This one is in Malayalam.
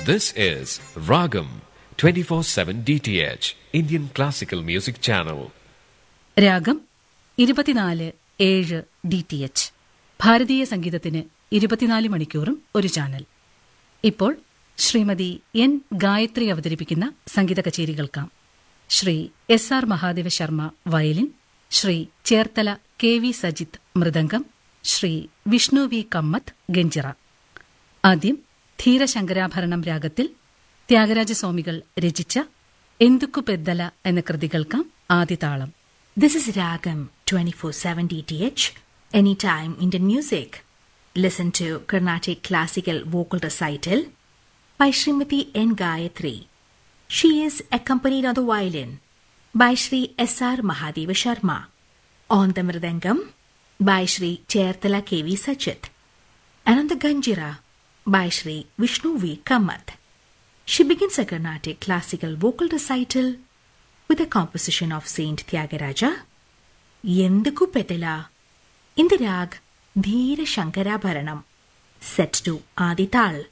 This is Ragam 24/7 DTH Indian Classical Music Channel. രാഗം ഇരുപത്തിനാല് ഏഴ് ഡി ടി എച്ച് ഭാരതീയ സംഗീതത്തിന് ഇരുപത്തിനാല് മണിക്കൂറും ഒരു ചാനൽ ഇപ്പോൾ ശ്രീമതി എൻ ഗായത്രി അവതരിപ്പിക്കുന്ന സംഗീത കച്ചേരി കേൾക്കാം Shri S R Mahadeva Sharma violin Shri Cherthala K V Sajith മൃദംഗം ശ്രീ വിഷ്ണു വി കമ്മത്ത് ഗഞ്ചിറ ആദ്യം ധീരശങ്കരാഭരണം രാഗത്തിൽ ത്യാഗരാജസ്വാമികൾ രചിച്ച എന്തുക്കു പെద్దല എന്ന കൃതി കേൾക്കാം ആദിതാളം This is Ragam 24/7 DTH, anytime Indian music. Listen to Carnatic classical vocal recital by Srimati N. Gayatri. She is accompanied on the violin by Sri S.R. Mahadeva Sharma, on the mridangam by Sri Chertala K.V. Sachit, and on the ganjira by Sri Vishnu V. Kamath. She begins a Carnatic classical vocal recital with a composition of Saint Tyagaraja, Yenduku Petala, in the rag Dheera Shankarabharanam, set to Adital.